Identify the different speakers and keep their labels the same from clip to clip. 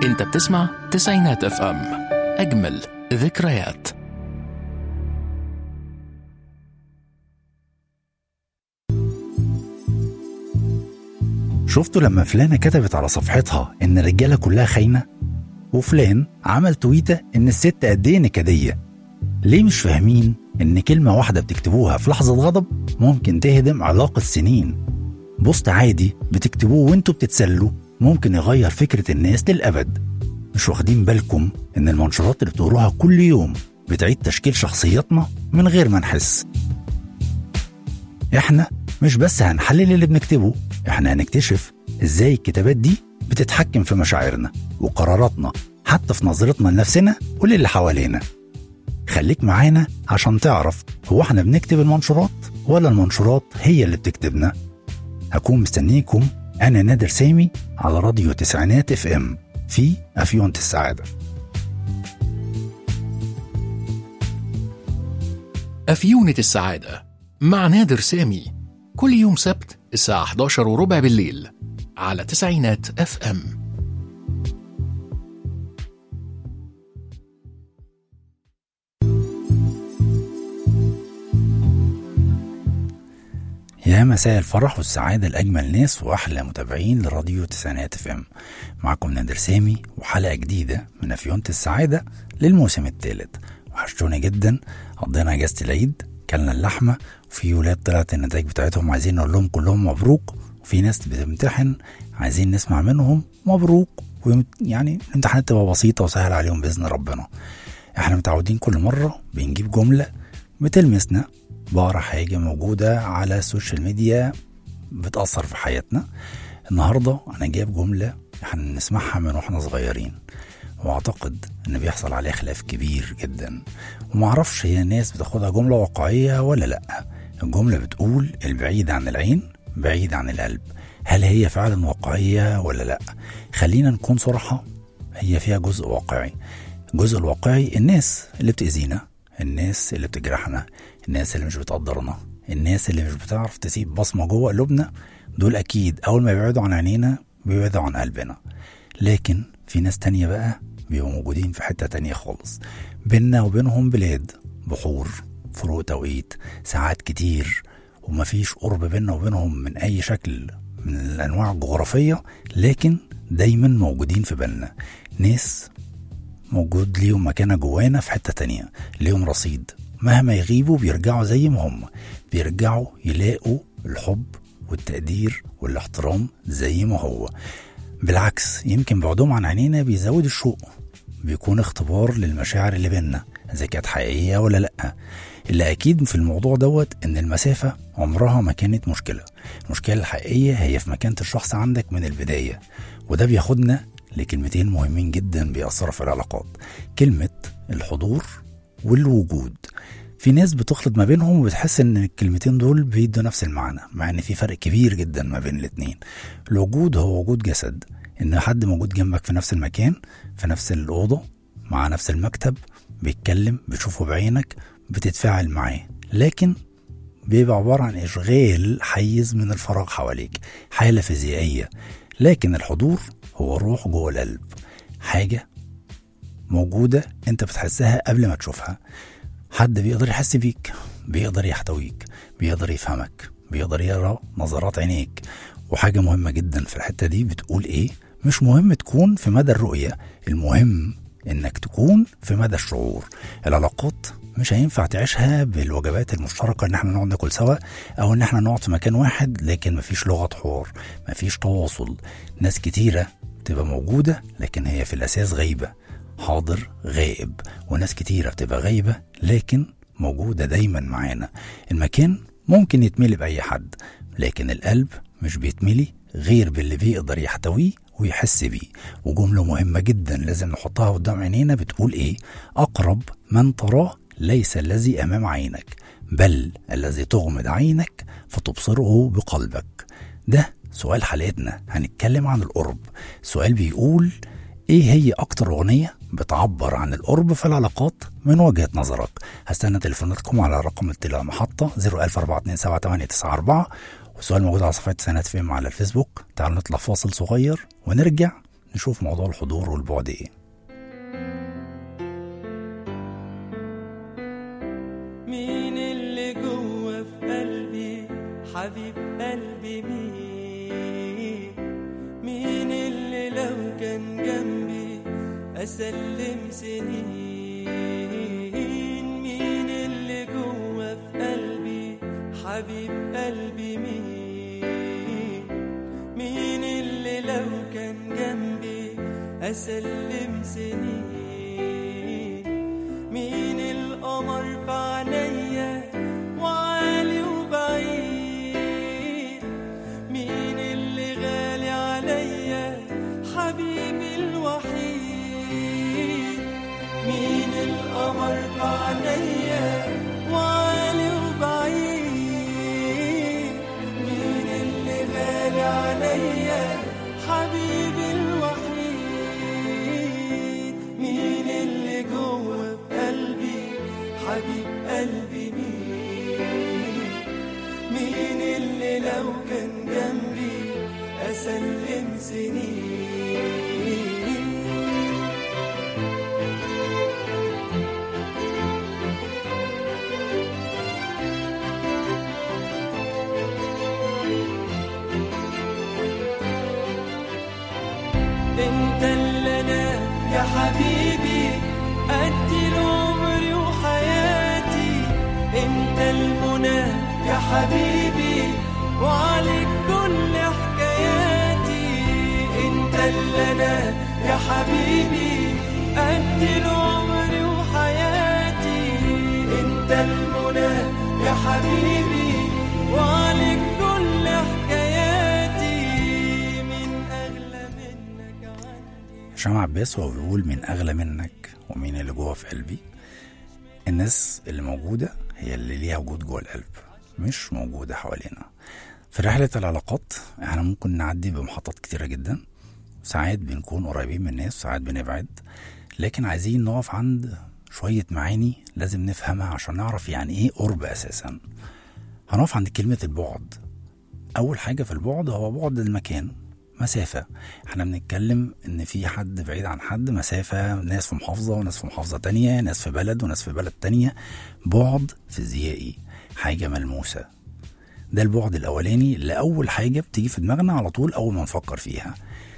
Speaker 1: انت بتسمع تسعينات اف ام اجمل ذكريات
Speaker 2: شفتوا لما فلانة كتبت على صفحتها إن الرجالة كلها خاينة؟ وفلان عمل تويتة إن الست قد إيه نكدية؟ ليه مش فاهمين إن كلمة واحدة بتكتبوها في لحظة غضب ممكن تهدم علاقة سنين؟ بوست عادي بتكتبوه وانتوا بتتسلوا ممكن يغير فكرة الناس للأبد مش واخدين بالكم إن المنشورات اللي بتقروها كل يوم بتعيد تشكيل شخصياتنا من غير ما نحس احنا مش بس هنحلل اللي بنكتبه احنا هنكتشف ازاي الكتابات دي بتتحكم في مشاعرنا وقراراتنا حتى في نظرتنا لنفسنا وللي حوالينا خليك معانا عشان تعرف هو احنا بنكتب المنشورات ولا المنشورات هي اللي بتكتبنا هكون مستنيكم انا نادر سامي على راديو تسعينات اف ام في افيونة السعاده
Speaker 1: أفيونة السعادة مع نادر سامي كل يوم سبت الساعة 11 وربع بالليل على تسعينات اف ام
Speaker 2: يا مساء الفرح والسعادة لأجمل ناس وأحلى متابعين لراديو تسعينات اف ام معكم نادر سامي وحلقة جديدة من أفيونة السعادة للموسم الثالث وحشتوني جدا قضينا أجازة العيد كلنا اللحمة وفي ولاد طلعت النتائج بتاعتهم عايزين نقول لهم كلهم مبروك وفي ناس بتمتحن عايزين نسمع منهم مبروك ويعني الامتحانات تبقى بسيطة وسهل عليهم بإذن ربنا احنا متعودين كل مرة بنجيب جملة بتلمسنا بقرا حاجة موجودة على السوشيال ميديا بتأثر في حياتنا النهاردة أنا جايب جملة احنا نسمعها من واحنا صغيرين واعتقد ان بيحصل عليها خلاف كبير جدا ومعرفش هي الناس بتاخدها جملة واقعية ولا لا الجملة بتقول البعيد عن العين بعيد عن القلب هل هي فعلا واقعية ولا لا خلينا نكون صراحة هي فيها جزء واقعي الجزء الواقعي الناس اللي بتأذينا الناس اللي بتجرحنا الناس اللي مش بتقدرنا الناس اللي مش بتعرف تسيب بصمة جوه قلوبنا دول أكيد أول ما يبعدوا عن عينينا بيبعدوا عن قلبنا لكن في ناس تانية بقى بيبقوا موجودين في حتة تانية خالص بينا وبينهم بلاد بحور فروق توقيت ساعات كتير ومفيش قرب بينا وبينهم من أي شكل من الأنواع الجغرافية لكن دايما موجودين في بالنا ناس موجود ليهم مكانة جوانا في حتة تانية ليهم رصيد مهما يغيبوا بيرجعوا زي ما هم بيرجعوا يلاقوا الحب والتقدير والاحترام زي ما هو بالعكس يمكن بعدهم عن عينينا بيزود الشوق بيكون اختبار للمشاعر اللي بينا اذا كانت حقيقيه ولا لا اللي اكيد في الموضوع دوت ان المسافه عمرها ما كانت مشكله المشكله الحقيقيه هي في مكانه الشخص عندك من البدايه وده بياخدنا لكلمتين مهمين جدا بيأثروا في العلاقات كلمه الحضور والوجود في ناس بتخلط ما بينهم وبتحس ان الكلمتين دول بيدوا نفس المعنى مع ان في فرق كبير جدا ما بين الاتنين الوجود هو وجود جسد ان حد موجود جنبك في نفس المكان في نفس الاوضه مع نفس المكتب بيتكلم بتشوفه بعينك بتتفاعل معاه لكن بيبقى عبارة عن إشغال حيز من الفراغ حواليك حالة فيزيائية لكن الحضور هو الروح جوه القلب حاجة موجودة أنت بتحسها قبل ما تشوفها حد بيقدر يحس بيك بيقدر يحتويك بيقدر يفهمك بيقدر يقرا نظرات عينيك وحاجة مهمة جدا في الحتة دي بتقول ايه مش مهم تكون في مدى الرؤية المهم انك تكون في مدى الشعور العلاقات مش هينفع تعيشها بالوجبات المشتركة ان احنا نقعد ناكل سوا او ان احنا نقعد في مكان واحد لكن مفيش لغة حوار مفيش تواصل ناس كتيرة تبقى موجودة لكن هي في الاساس غايبة حاضر غائب وناس كتيرة بتبقى غايبة لكن موجودة دايما معانا المكان ممكن يتملي بأي حد لكن القلب مش بيتملي غير باللي بيقدر يحتويه ويحس بيه وجملة مهمة جدا لازم نحطها قدام عينينا بتقول ايه أقرب من تراه ليس الذي أمام عينك بل الذي تغمض عينك فتبصره بقلبك ده سؤال حلقتنا هنتكلم عن القرب سؤال بيقول ايه هي اكتر اغنية بتعبر عن القرب في العلاقات من وجهة نظرك هستنى تليفوناتكم على رقم المحطة 014278994 والسؤال موجود على صفحة سنة فيلم على الفيسبوك تعالوا نطلع فاصل صغير ونرجع نشوف موضوع الحضور والبعد ايه
Speaker 3: مين اللي جوه في قلبي حبيب قلبي مين مين اللي لو كان جنبي أسلم سنين مين اللي جوه في قلبي حبيب قلبي مين مين اللي لو كان جنبي أسلم سنين مين القمر في عينيا وعالي وبعيد مين اللي غالي عليا حبيبي الوحيد مين القمر في عينيا وعالي وبعيد مين اللي غالي عليا حبيبي الوحيد مين اللي جوه في قلبي حبيب قلبي مين مين اللي لو كان جنبي أسلم سنين انت اللي انا يا حبيبي ادي عمري وحياتي انت المنى يا حبيبي وعليك كل حكاياتي انت اللي انا يا حبيبي ادي عمري وحياتي انت المنى يا حبيبي وعليك كل حكاياتي من اغلى منك عندي
Speaker 2: هشام عباس وهو بيقول من اغلى منك ومين اللي جوه في قلبي الناس اللي موجودة هي اللي ليها وجود جوه القلب مش موجودة حوالينا في رحلة العلاقات احنا ممكن نعدي بمحطات كتيرة جدا ساعات بنكون قريبين من الناس ساعات بنبعد لكن عايزين نقف عند شوية معاني لازم نفهمها عشان نعرف يعني ايه قرب اساسا هنقف عند كلمة البعد أول حاجة في البعد هو بعد المكان مسافة احنا بنتكلم ان في حد بعيد عن حد مسافة ناس في محافظة وناس في محافظة تانية ناس في بلد وناس في بلد تانية بعد فيزيائي حاجة ملموسة ده البعد الأولاني اللي أول حاجة بتيجي في دماغنا على طول أول ما نفكر فيها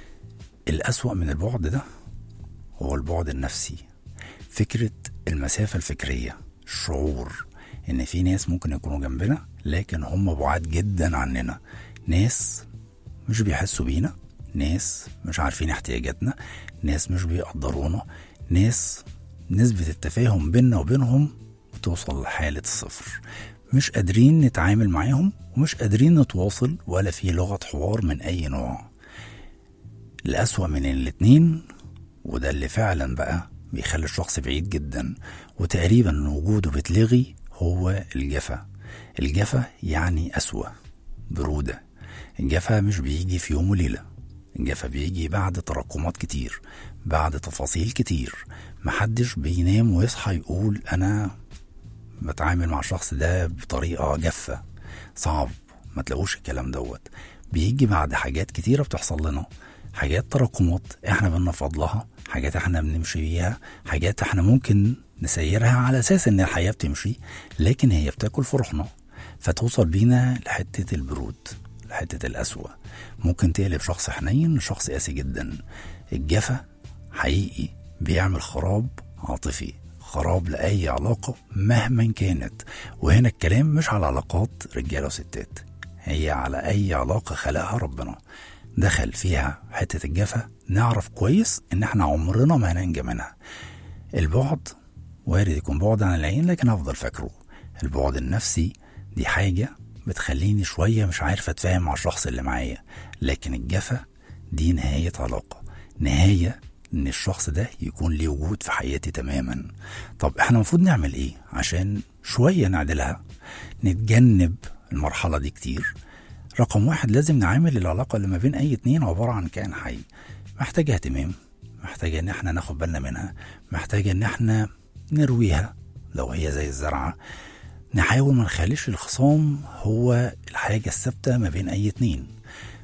Speaker 2: الأسوأ من البعد ده هو البعد النفسي فكرة المسافة الفكرية الشعور إن في ناس ممكن يكونوا جنبنا لكن هم بعاد جدا عننا ناس مش بيحسوا بينا ناس مش عارفين احتياجاتنا ناس مش بيقدرونا ناس نسبة التفاهم بيننا وبينهم بتوصل لحالة الصفر مش قادرين نتعامل معاهم ومش قادرين نتواصل ولا في لغة حوار من أي نوع الأسوأ من الاتنين وده اللي فعلا بقى بيخلي الشخص بعيد جدا وتقريبا وجوده بتلغي هو الجفا الجفا يعني أسوأ برودة الجفا مش بيجي في يوم وليلة الجفا بيجي بعد تراكمات كتير بعد تفاصيل كتير محدش بينام ويصحى يقول أنا بتعامل مع الشخص ده بطريقة جافة صعب ما تلاقوش الكلام دوت بيجي بعد حاجات كتيرة بتحصل لنا حاجات تراكمات احنا بنفض لها حاجات احنا بنمشي بيها حاجات احنا ممكن نسيرها على اساس ان الحياة بتمشي لكن هي بتاكل في روحنا فتوصل بينا لحتة البرود لحتة الأسوأ ممكن تقلب شخص حنين لشخص قاسي جدا الجفا حقيقي بيعمل خراب عاطفي خراب لأي علاقة مهما كانت وهنا الكلام مش على علاقات رجالة وستات هي على أي علاقة خلقها ربنا دخل فيها حتة الجفا نعرف كويس إن احنا عمرنا ما هننجى منها البعد وارد يكون بعد عن العين لكن هفضل فاكره البعد النفسي دي حاجة بتخليني شوية مش عارف أتفاهم مع الشخص اللي معايا لكن الجفا دي نهاية علاقة نهاية إن الشخص ده يكون ليه وجود في حياتي تماما طب احنا المفروض نعمل ايه عشان شوية نعدلها نتجنب المرحلة دي كتير رقم واحد لازم نعامل العلاقة اللي ما بين أي اتنين عبارة عن كائن حي محتاجة اهتمام محتاجة إن احنا ناخد بالنا منها محتاجة إن احنا نرويها لو هي زي الزرعة نحاول ما نخليش الخصام هو الحاجة الثابتة ما بين أي اتنين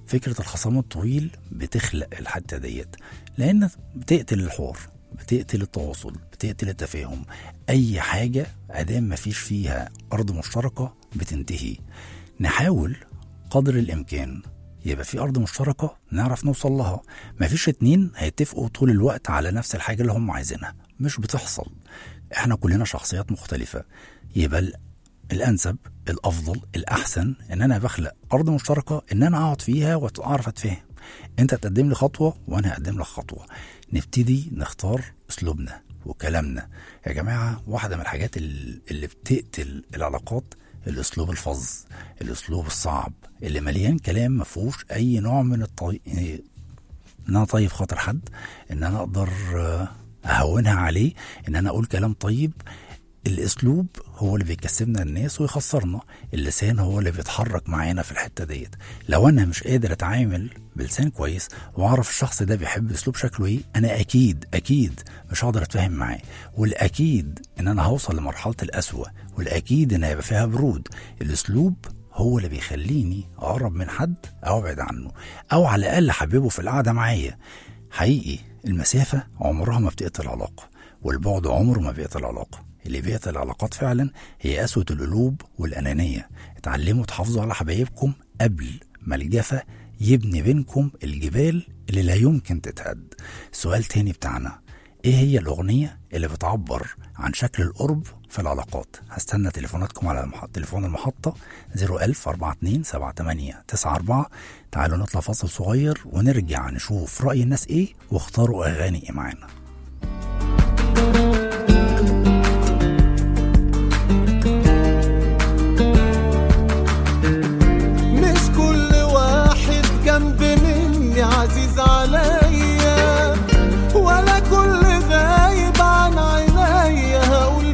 Speaker 2: فكرة الخصام الطويل بتخلق الحتة ديت لأن بتقتل الحوار بتقتل التواصل بتقتل التفاهم أي حاجة أدام مفيش فيها أرض مشتركة بتنتهي نحاول قدر الإمكان يبقى في أرض مشتركة نعرف نوصل لها مفيش اتنين هيتفقوا طول الوقت على نفس الحاجة اللي هم عايزينها مش بتحصل احنا كلنا شخصيات مختلفة يبقى ال- الأنسب الأفضل الأحسن إن أنا بخلق أرض مشتركة إن أنا أقعد فيها وأعرف أتفاهم أنت تقدم لي خطوة وأنا هقدم لك خطوة نبتدي نختار أسلوبنا وكلامنا يا جماعة واحدة من الحاجات ال- اللي بتقتل العلاقات الأسلوب الفظ الأسلوب الصعب اللي مليان كلام ما فيهوش أي نوع من الطي... ان انا طيب خاطر حد ان انا اقدر آه، اهونها عليه ان انا اقول كلام طيب الاسلوب هو اللي بيكسبنا الناس ويخسرنا اللسان هو اللي بيتحرك معانا في الحته ديت لو انا مش قادر اتعامل بلسان كويس واعرف الشخص ده بيحب اسلوب شكله ايه انا اكيد اكيد مش هقدر اتفاهم معاه والاكيد ان انا هوصل لمرحله القسوه والاكيد ان هيبقى فيها برود الاسلوب هو اللي بيخليني اقرب من حد او ابعد عنه او على الاقل احببه في القعده معايا حقيقي المسافه عمرها ما بتقتل علاقه والبعد عمره ما بيقتل علاقه اللي بيقتل العلاقات فعلا هي قسوه القلوب والانانيه اتعلموا تحافظوا على حبايبكم قبل ما الجفا يبني بينكم الجبال اللي لا يمكن تتهد السؤال تاني بتاعنا ايه هي الاغنيه اللي بتعبر عن شكل القرب في العلاقات هستنى تليفوناتكم على محط تليفون المحطه 01000 42 78 94 تعالوا نطلع فاصل صغير ونرجع نشوف راي الناس ايه واختاروا اغاني ايه معانا
Speaker 3: مش كل واحد جنب مني عزيز عليا ولا كل غايب عن عينيا هقول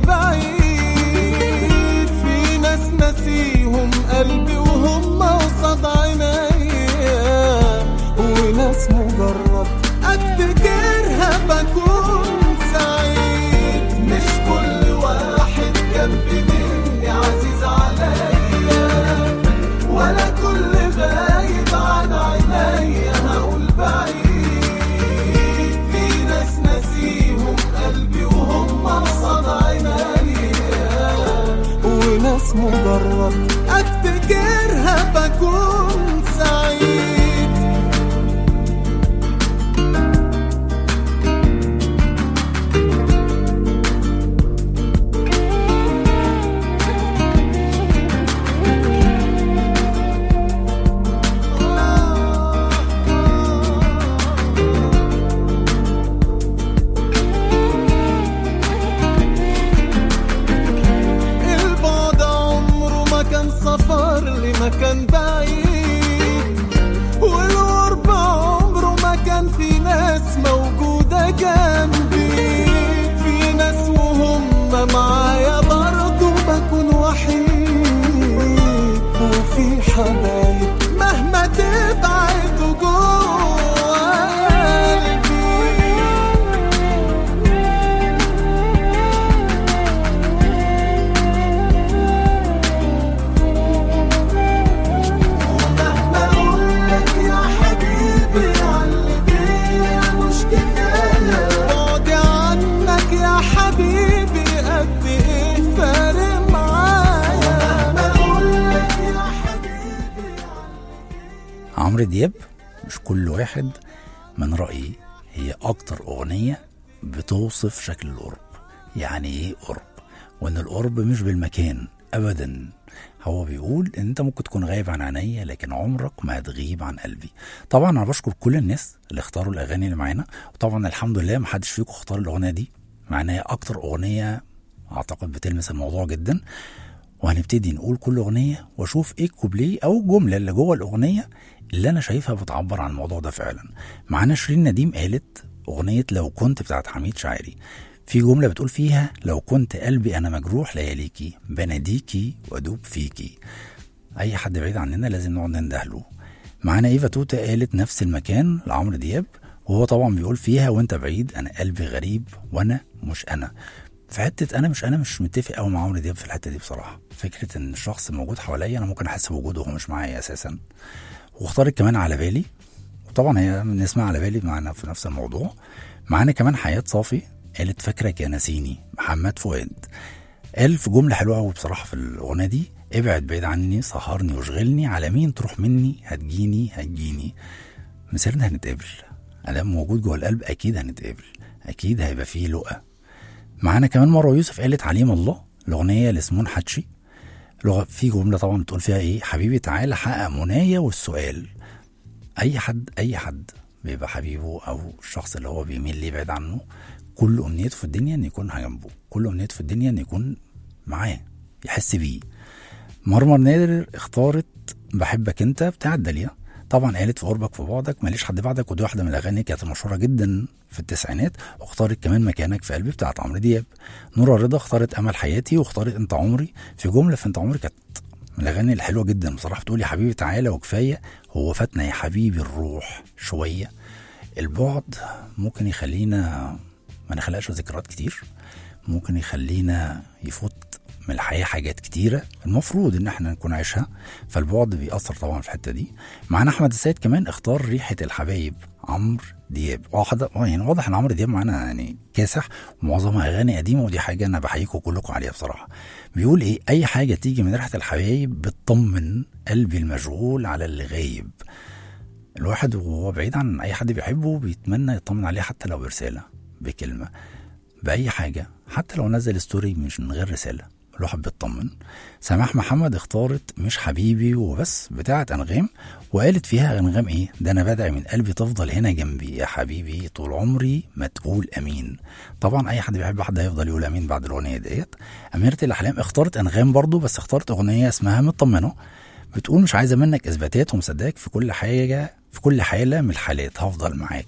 Speaker 3: بعيد في ناس ناسيهم قلبي وهم قصاد عينيا وناس مجرد افتكرها بكون سعيد مش كل واحد جنب مني عزيز عليا ولا كل غايب عن عينيا هقول بعيد في ناس ناسيهم قلبي وهم قصاد عينيا وناس مجرد افتكرها بكون سعيد البعد عمره ما كان سفر لمكان بعيد والقرب عمره ما كان في ناس موجودة جنبي في ناس وهم معايا برضه بكون وحيد وفي حبايب مهما تبعدوا جوه قلبي ومهما اقولك يا حبيبي على بيا مش كفايه بعدي عنك يا حبيبي قد ايه فارق معايا ومهما اقولك يا حبيبي
Speaker 2: عمرو دياب مش كل واحد من رأيي هي أكتر أغنية بتوصف شكل القرب يعني إيه قرب وإن القرب مش بالمكان أبدا هو بيقول إن أنت ممكن تكون غايب عن عينيا لكن عمرك ما هتغيب عن قلبي طبعا أنا بشكر كل الناس اللي اختاروا الأغاني اللي معانا وطبعا الحمد لله محدش فيكم اختار الأغنية دي مع إن هي أكتر أغنية أعتقد بتلمس الموضوع جدا وهنبتدي نقول كل اغنيه واشوف ايه الكوبليه او الجمله اللي جوه الاغنيه اللي انا شايفها بتعبر عن الموضوع ده فعلا معانا شيرين نديم قالت اغنيه لو كنت بتاعت حميد شاعري في جمله بتقول فيها لو كنت قلبي انا مجروح لياليكي بناديكي وادوب فيكي اي حد بعيد عننا لازم نقعد نندهله معانا ايفا توتا قالت نفس المكان لعمرو دياب وهو طبعا بيقول فيها وانت بعيد انا قلبي غريب وانا مش انا في حته انا مش انا مش متفق قوي مع عمرو دياب في الحته دي بصراحه فكره ان الشخص موجود حواليا انا ممكن احس بوجوده وهو مش معايا اساسا واختارت كمان على بالي وطبعا هي بنسمع على بالي معنا في نفس الموضوع معانا كمان حياة صافي قالت فاكرك يا نسيني محمد فؤاد قال في جملة حلوة قوي بصراحة في الأغنية دي ابعد بعيد عني سهرني واشغلني على مين تروح مني هتجيني هتجيني مسيرنا هنتقابل ادام موجود جوه القلب اكيد هنتقابل اكيد هيبقى فيه لقا معانا كمان مروه يوسف قالت عليم الله الاغنيه لسمون حتشي لغه في جمله طبعا بتقول فيها ايه حبيبي تعالى حقق منايا والسؤال اي حد اي حد بيبقى حبيبه او الشخص اللي هو بيميل ليه يبعد عنه كل امنيته في الدنيا ان يكون جنبه كل امنيته في الدنيا ان يكون معاه يحس بيه مرمر نادر اختارت بحبك انت بتاعت داليا طبعا قالت في قربك في بعدك ماليش حد بعدك ودي واحده من الاغاني كانت مشهوره جدا في التسعينات واختارت كمان مكانك في قلبي بتاعت عمرو دياب نورا رضا اختارت امل حياتي واختارت انت عمري في جمله في انت عمري كانت من الاغاني الحلوه جدا بصراحه بتقول يا حبيبي تعالى وكفايه هو فاتنا يا حبيبي الروح شويه البعد ممكن يخلينا ما نخلقش ذكريات كتير ممكن يخلينا يفوت من الحياه حاجات كتيره المفروض ان احنا نكون عايشها فالبعد بيأثر طبعا في الحته دي معانا احمد السيد كمان اختار ريحه الحبايب عمرو دياب واحد يعني واضح ان عمرو دياب معانا يعني كاسح ومعظمها اغاني قديمه ودي حاجه انا بحييكم كلكم عليها بصراحه بيقول ايه اي حاجه تيجي من ريحه الحبايب بتطمن قلبي المشغول على اللي غايب الواحد وهو بعيد عن اي حد بيحبه بيتمنى يطمن عليه حتى لو برساله بكلمه باي حاجه حتى لو نزل ستوري مش من غير رساله الواحد بيطمن سماح محمد اختارت مش حبيبي وبس بتاعه انغام وقالت فيها انغام ايه ده انا بدعي من قلبي تفضل هنا جنبي يا حبيبي طول عمري ما تقول امين طبعا اي حد بيحب حد هيفضل يقول امين بعد الاغنيه ديت اميره الاحلام اختارت انغام برضو بس اختارت اغنيه اسمها مطمنه بتقول مش عايزه منك اثباتات ومصدقك في كل حاجه في كل حاله من الحالات هفضل معاك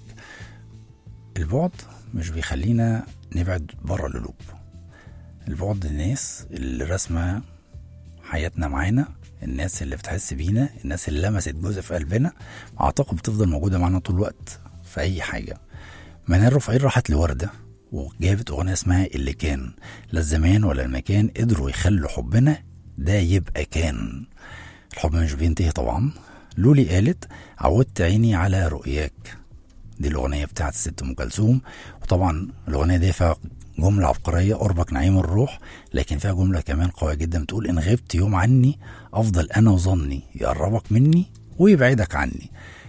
Speaker 2: البعد مش بيخلينا نبعد بره القلوب البعد الناس اللي رسمه حياتنا معانا الناس اللي بتحس بينا الناس اللي لمست جزء في قلبنا اعتقد بتفضل موجوده معانا طول الوقت في اي حاجه منال رفعيل راحت لوردة وجابت أغنية اسمها اللي كان لا الزمان ولا المكان قدروا يخلوا حبنا ده يبقى كان الحب مش بينتهي طبعا لولي قالت عودت عيني على رؤياك دي الأغنية بتاعت الست أم كلثوم وطبعا الأغنية دي فيها جملة عبقرية قربك نعيم الروح لكن فيها جملة كمان قوية جدا بتقول إن غبت يوم عني أفضل أنا وظني يقربك مني ويبعدك عني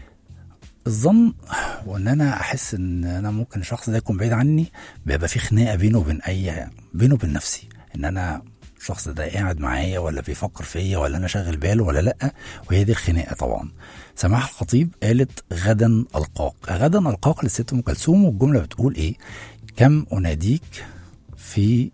Speaker 2: الظن وان انا احس ان انا ممكن الشخص ده يكون بعيد عني بيبقى في خناقه بينه وبين اي بينه وبين نفسي ان انا الشخص ده قاعد معايا ولا بيفكر فيا ولا انا شاغل باله ولا لا وهي دي الخناقه طبعا سماح الخطيب قالت غدا القاك غدا القاك للست ام كلثوم والجمله بتقول ايه كم اناديك في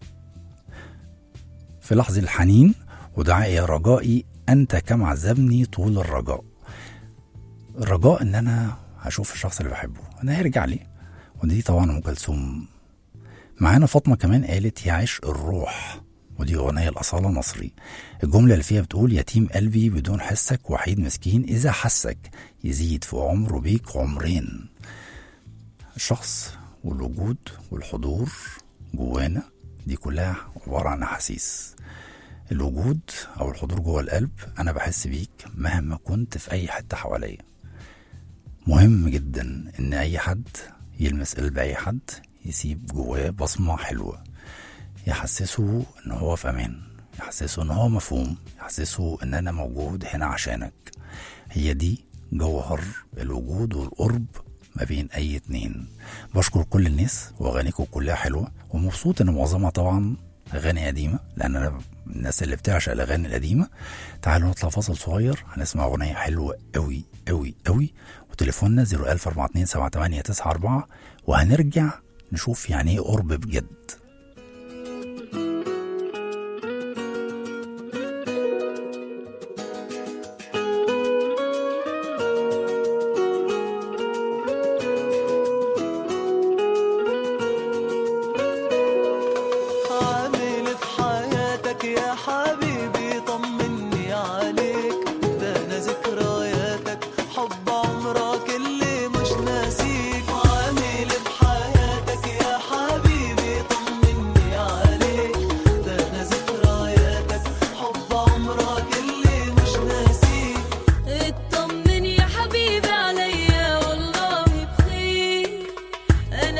Speaker 2: في لحظه الحنين ودعائي يا رجائي انت كم عذبني طول الرجاء الرجاء ان انا هشوف الشخص اللي بحبه انا هيرجع لي ودي طبعا ام كلثوم معانا فاطمه كمان قالت يا عشق الروح ودي اغنيه الاصاله نصري الجمله اللي فيها بتقول يتيم قلبي بدون حسك وحيد مسكين اذا حسك يزيد في عمره بيك عمرين الشخص والوجود والحضور جوانا دي كلها عباره عن احاسيس الوجود او الحضور جوه القلب انا بحس بيك مهما كنت في اي حته حواليا مهم جدا ان اي حد يلمس قلب اي حد يسيب جواه بصمه حلوه يحسسه ان هو في امان يحسسه ان هو مفهوم يحسسه ان انا موجود هنا عشانك هي دي جوهر الوجود والقرب ما بين اي اتنين بشكر كل الناس واغانيكم كلها حلوه ومبسوط ان معظمها طبعا اغاني قديمه لان انا من الناس اللي بتعشق الاغاني القديمه تعالوا نطلع فاصل صغير هنسمع اغنيه حلوه قوي قوي قوي وتليفوننا 004278994 وهنرجع نشوف يعني ايه قرب بجد
Speaker 3: عامل في حياتك يا حبيبي طمني عليك ده انا ذكرياتك حب عمرك اللي مش ناسيك عامل في حياتك يا حبيبي طمني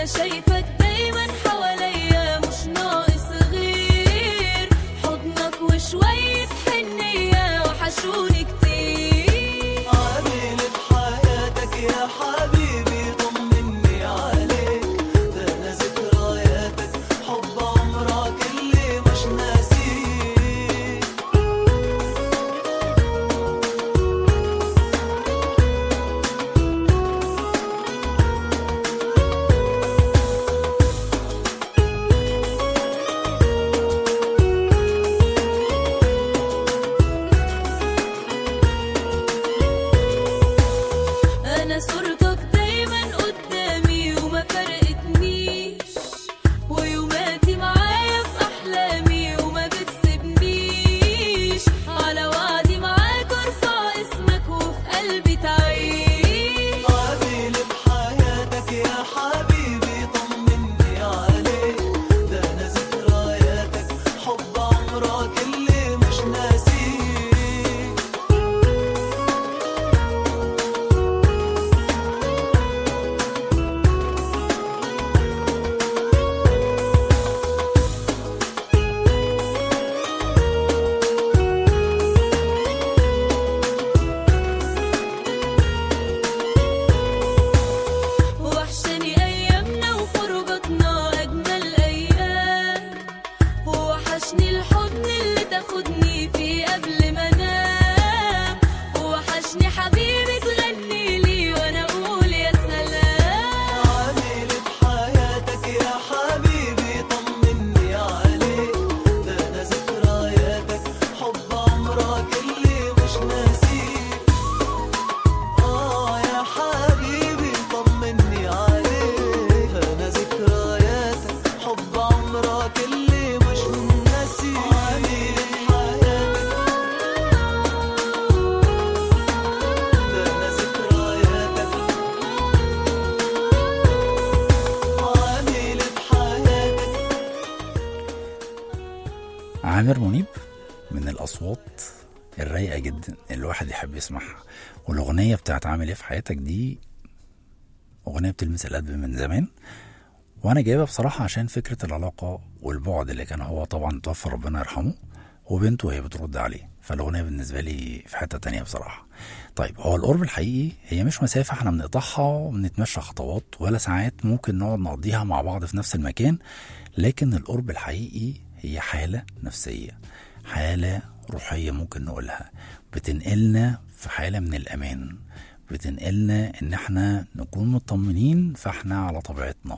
Speaker 4: انا شايفك دايما حواليا مش ناقص غير حضنك وشوية حنية وحشوني كتير
Speaker 3: عامل في حياتك يا حبيبي طمني عليك ده انا ذكرياتك حب عمرك اللي مش ناسيه
Speaker 4: انا صورتك دايما قدامي وما فرقتنيش ويوماتي معايا في احلامي وما بتسيبنيش على وعدي معاك ارفع اسمك وفي قلبي تعيش
Speaker 3: عامل في حياتك يا حبيبي طمني عليك ده انا ذكرياتك حب عمرك اللي مش ناسيه
Speaker 4: وحشاني ايامنا وخروجاتنا اجمل ايام وحشني الحضن اللي تاخدني فيه قبل ما انام وحشني حبيبي تغني لي وانا اقول يا سلام
Speaker 3: عامل في حياتك يا حبيبي طمني عليك ده انا ذكرياتك حب عمرك اللي مش ناسيه اه يا حبيبي طمني عليك انا ذكرياتك حب عمرك اللي مش ناسيه عامل في حياتك ده انا ذكرياتك عامل في حياتك
Speaker 2: عامر منيب من الأصوات الرايقة جدا اللي الواحد يحب يسمعها والأغنية بتاعت عامل ايه في حياتك دي أغنية بتلمس القلب من زمان وأنا جايبها بصراحة عشان فكرة العلاقة والبعد اللي كان هو طبعا توفى ربنا يرحمه وبنته وهي بترد عليه فالأغنية بالنسبة لي في حتة تانية بصراحة طيب هو القرب الحقيقي هي مش مسافة احنا بنقطعها وبنتمشى خطوات ولا ساعات ممكن نقعد نقضيها مع بعض في نفس المكان لكن القرب الحقيقي هي حالة نفسية حالة روحية ممكن نقولها بتنقلنا في حالة من الأمان بتنقلنا إن احنا نكون مطمنين فاحنا على طبيعتنا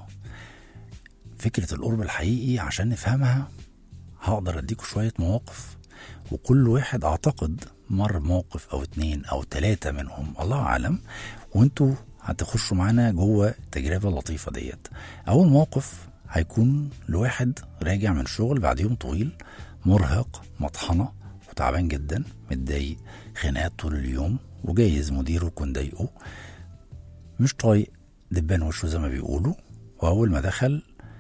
Speaker 2: فكرة القرب الحقيقي عشان نفهمها هقدر اديكوا شوية مواقف وكل واحد اعتقد مر موقف او اتنين او تلاتة منهم الله اعلم وانتوا هتخشوا معانا جوه التجربة اللطيفة ديت اول موقف هيكون لواحد راجع من شغل بعد يوم طويل مرهق مطحنة وتعبان جدا متضايق خناقات طول اليوم وجايز مديره يكون ضايقه مش طايق دبان وشه زي ما بيقولوا واول ما دخل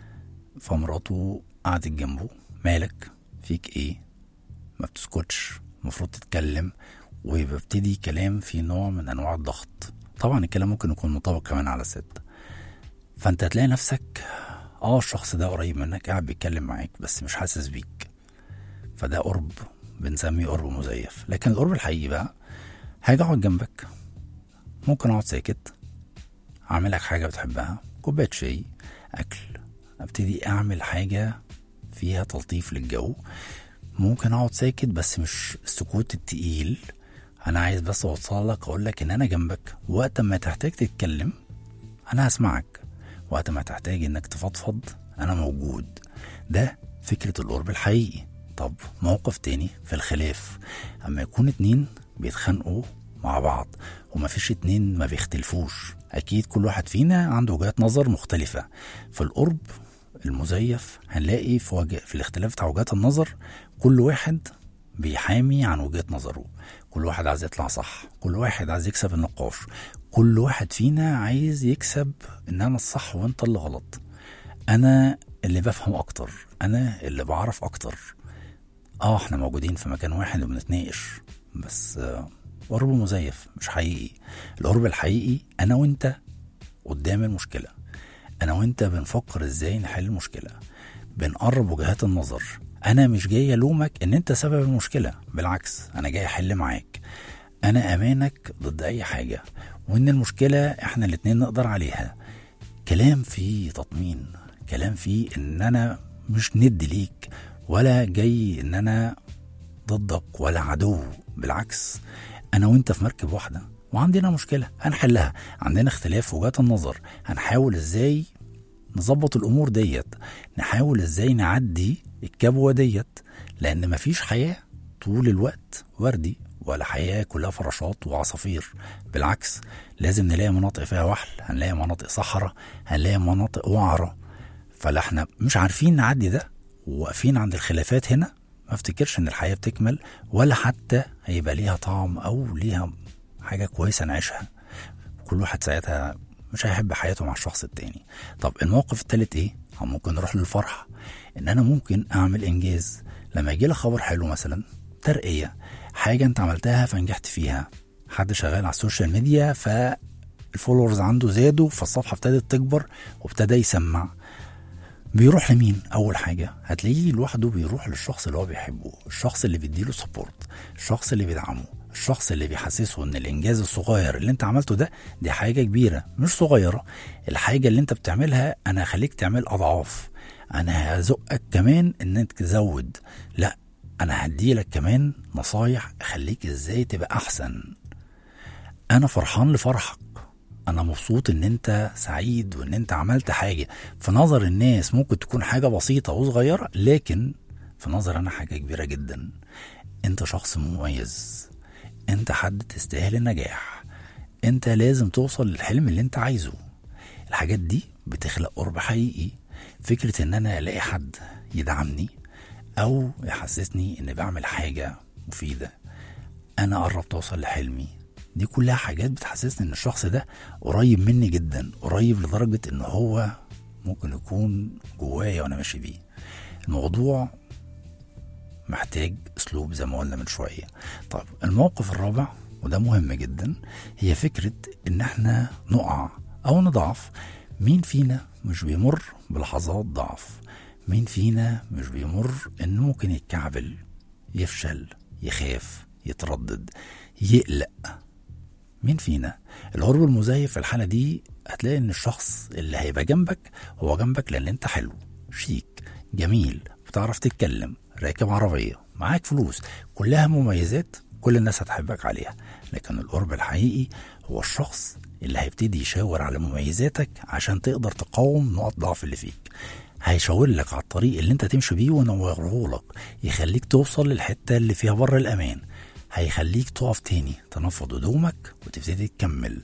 Speaker 2: فمراته قعدت جنبه مالك فيك ايه ما بتسكتش المفروض تتكلم وببتدي كلام في نوع من انواع الضغط طبعا الكلام ممكن يكون مطابق كمان على الست فانت هتلاقي نفسك اه الشخص ده قريب منك قاعد بيتكلم معاك بس مش حاسس بيك فده قرب بنسميه قرب مزيف لكن القرب الحقيقي بقى هاجي اقعد جنبك ممكن اقعد ساكت اعمل لك حاجه بتحبها كوبايه شاي اكل ابتدي اعمل حاجه فيها تلطيف للجو ممكن اقعد ساكت بس مش السكوت التقيل انا عايز بس اوصل لك اقول لك ان انا جنبك وقت ما تحتاج تتكلم انا هسمعك وقت ما تحتاج انك تفضفض انا موجود ده فكرة القرب الحقيقي طب موقف تاني في الخلاف اما يكون اتنين بيتخانقوا مع بعض ومفيش اتنين ما بيختلفوش اكيد كل واحد فينا عنده وجهات نظر مختلفة في القرب المزيف هنلاقي في, وجه في الاختلاف بتاع وجهات النظر كل واحد بيحامي عن وجهة نظره كل واحد عايز يطلع صح كل واحد عايز يكسب النقاش كل واحد فينا عايز يكسب ان انا الصح وانت اللي غلط انا اللي بفهم اكتر انا اللي بعرف اكتر اه احنا موجودين في مكان واحد وبنتناقش بس آه، قرب مزيف مش حقيقي القرب الحقيقي انا وانت قدام المشكله انا وانت بنفكر ازاي نحل المشكله بنقرب وجهات النظر انا مش جاي الومك ان انت سبب المشكله بالعكس انا جاي احل معاك انا امانك ضد اي حاجه وان المشكله احنا الاتنين نقدر عليها كلام فيه تطمين كلام فيه ان انا مش ند ليك ولا جاي ان انا ضدك ولا عدو بالعكس انا وانت في مركب واحده وعندنا مشكله هنحلها عندنا اختلاف في وجهات النظر هنحاول ازاي نظبط الامور ديت نحاول ازاي نعدي الكبوه ديت لان مفيش حياه طول الوقت وردي ولا حياه كلها فراشات وعصافير بالعكس لازم نلاقي مناطق فيها وحل هنلاقي مناطق صحراء هنلاقي مناطق وعره فلا احنا مش عارفين نعدي ده وواقفين عند الخلافات هنا ما افتكرش ان الحياه بتكمل ولا حتى هيبقى ليها طعم او ليها حاجه كويسه نعيشها كل واحد ساعتها مش هيحب حياته مع الشخص التاني طب الموقف التالت ايه أو ممكن نروح للفرحه ان انا ممكن اعمل انجاز لما يجي لك خبر حلو مثلا ترقيه حاجه انت عملتها فنجحت فيها حد شغال على السوشيال ميديا فالفولورز عنده زادوا فالصفحه ابتدت تكبر وابتدى يسمع بيروح لمين اول حاجه هتلاقيه لوحده بيروح للشخص اللي هو بيحبه الشخص اللي بيديله سبورت الشخص اللي بيدعمه الشخص اللي بيحسسه ان الانجاز الصغير اللي انت عملته ده دي حاجه كبيره مش صغيره الحاجه اللي انت بتعملها انا هخليك تعمل اضعاف انا هزقك كمان ان انت تزود لا انا هديلك كمان نصايح اخليك ازاي تبقى احسن انا فرحان لفرحك انا مبسوط ان انت سعيد وان انت عملت حاجه في نظر الناس ممكن تكون حاجه بسيطه وصغيره لكن في نظر انا حاجه كبيره جدا انت شخص مميز انت حد تستاهل النجاح انت لازم توصل للحلم اللي انت عايزه الحاجات دي بتخلق قرب حقيقي فكرة ان انا الاقي حد يدعمني او يحسسني اني بعمل حاجة مفيدة انا قربت اوصل لحلمي دي كلها حاجات بتحسسني ان الشخص ده قريب مني جدا قريب لدرجة ان هو ممكن يكون جوايا وانا ماشي بيه الموضوع محتاج اسلوب زي ما قلنا من شويه طب الموقف الرابع وده مهم جدا هي فكره ان احنا نقع او نضعف مين فينا مش بيمر بلحظات ضعف مين فينا مش بيمر انه ممكن يتكعبل يفشل يخاف يتردد يقلق مين فينا الهروب المزيف في الحالة دي هتلاقي ان الشخص اللي هيبقى جنبك هو جنبك لان انت حلو شيك جميل بتعرف تتكلم راكب عربية معاك فلوس كلها مميزات كل الناس هتحبك عليها لكن القرب الحقيقي هو الشخص اللي هيبتدي يشاور على مميزاتك عشان تقدر تقاوم نقط ضعف اللي فيك هيشاور لك على الطريق اللي انت تمشي بيه وينوره لك يخليك توصل للحتة اللي فيها بر الأمان هيخليك تقف تاني تنفض هدومك وتبتدي تكمل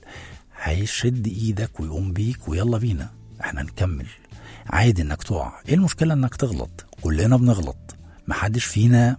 Speaker 2: هيشد ايدك ويقوم بيك ويلا بينا احنا نكمل عادي انك تقع ايه المشكلة انك تغلط كلنا بنغلط محدش فينا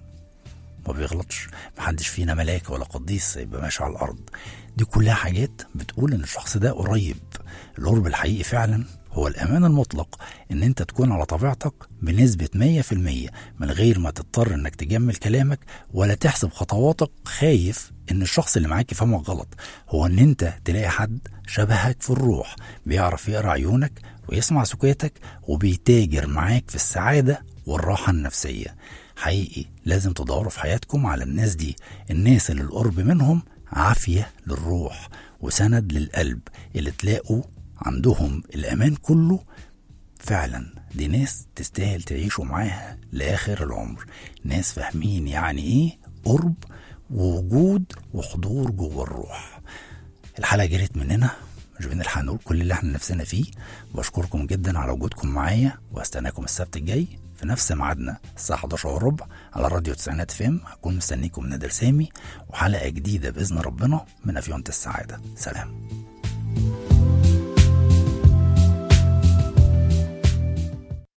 Speaker 2: ما بيغلطش محدش فينا ملاك ولا قديس يبقى ماشي على الارض دي كلها حاجات بتقول ان الشخص ده قريب القرب الحقيقي فعلا هو الامان المطلق ان انت تكون على طبيعتك بنسبة 100% من غير ما تضطر انك تجمل كلامك ولا تحسب خطواتك خايف ان الشخص اللي معاك يفهمك غلط هو ان انت تلاقي حد شبهك في الروح بيعرف يقرا عيونك ويسمع سكاتك وبيتاجر معاك في السعادة والراحة النفسية حقيقي لازم تدوروا في حياتكم على الناس دي الناس اللي القرب منهم عافية للروح وسند للقلب اللي تلاقوا عندهم الأمان كله فعلا دي ناس تستاهل تعيشوا معاها لآخر العمر ناس فاهمين يعني إيه قرب ووجود وحضور جوه الروح الحلقة جرت مننا مش بنلحق نقول كل اللي احنا نفسنا فيه بشكركم جدا على وجودكم معايا واستناكم السبت الجاي في نفس ميعادنا الساعة 11 وربع على راديو تسعينات فيم هكون مستنيكم نادر سامي وحلقة جديدة بإذن ربنا من أفيونة السعادة سلام